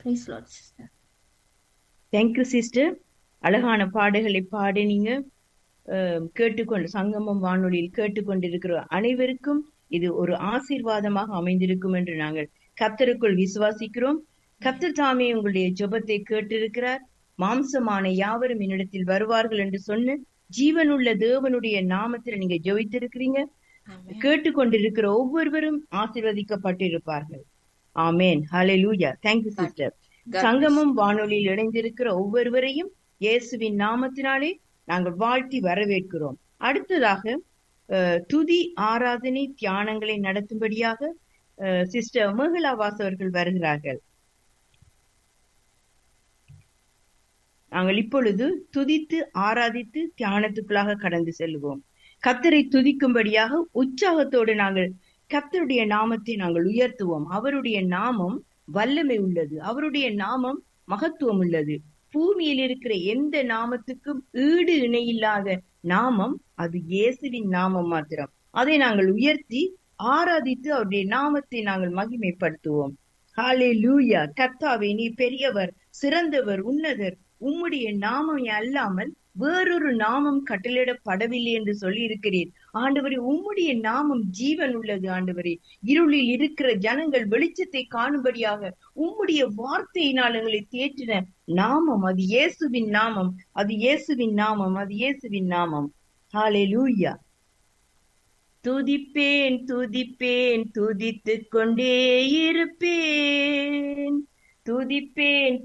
Praise Lord, sister. Thank you sister அழகான பாடுகளை பாடினீங்க அஹ், கேட்டுக்கொண்டு சங்கமம் வானொலியில் கேட்டுக்கொண்டிருக்கிற அனைவருக்கும் இது ஒரு ஆசீர்வாதமாக அமைந்திருக்கும் என்று நாங்கள் கத்தருக்குள் விசுவாசிக்கிறோம் கத்தர் தாமே உங்களுடைய ஜெபத்தை கேட்டிருக்கிறார் மாம்சமான யாவரும் என்னிடத்தில் வருவார்கள் என்று சொன்ன ஜீவனுள்ள தேவனுடைய நாமத்தில் நீங்க ஜெபித்திருக்கிறீங்க Amen. கேட்டுக்கொண்டிருக்கிற ஒவ்வொருவரும் ஆசீர்வதிக்கப்பட்டிருப்பார்கள் ஆமேன் ஹalleluya thank you sister God Sangamam வானொலியில் இணைந்திருக்கிற ஒவ்வொருவரையும் இயேசுவின் நாமத்தினாலே நாங்கள் வாழ்த்தி வரவேற்கிறோம் அடுத்ததாக அஹ், துதி ஆராதனை தியானங்களை நடத்தும்படியாக அஹ், சிஸ்டர் மேகலாவாஸ் அவர்கள் வருகிறார்கள் நாங்கள் இப்பொழுது துதித்து ஆராதித்து தியானத்துக்குள்ளாக கடந்து செல்வோம் கத்தரை துதிக்கும்படியாக உற்சாகத்தோடு நாங்கள் கத்தருடைய நாமத்தை நாங்கள் உயர்த்துவோம் அவருடைய நாமம் வல்லமை உள்ளது அவருடைய நாமம் மகத்துவம் உள்ளது பூமியில் இருக்கிற எந்த நாமத்துக்கும் ஈடு இணையில்லாத நாமம் அது இயேசுவின் நாமம் மாத்திரம் அதை நாங்கள் உயர்த்தி ஆராதித்து அவருடைய நாமத்தை நாங்கள் மகிமைப்படுத்துவோம் ஹாலே லூயா கர்த்தாவே நீ பெரியவர் சிறந்தவர் உன்னதர் உம்முடைய நாமம் அல்லாமல் வேறொரு நாமம் கட்டளிடப்படவில்லை என்று சொல்லி இருக்கிறீர் ஆண்டவரே உம்முடைய நாமம் ஜீவன் உள்ளது ஆண்டவரே இருளில் இருக்கிற ஜனங்கள் வெளிச்சத்தை காணும்படியாக உம்முடைய வார்த்தையினால் எங்களை தேற்றின நாமம் அது இயேசுவின் நாமம் அது இயேசுவின் நாமம் அது இயேசுவின் நாமம் ஹாலே லூயா துதிப்பேன் துதிப்பேன் துதித்துக் கொண்டே இருப்பேன் துதிப்பேன்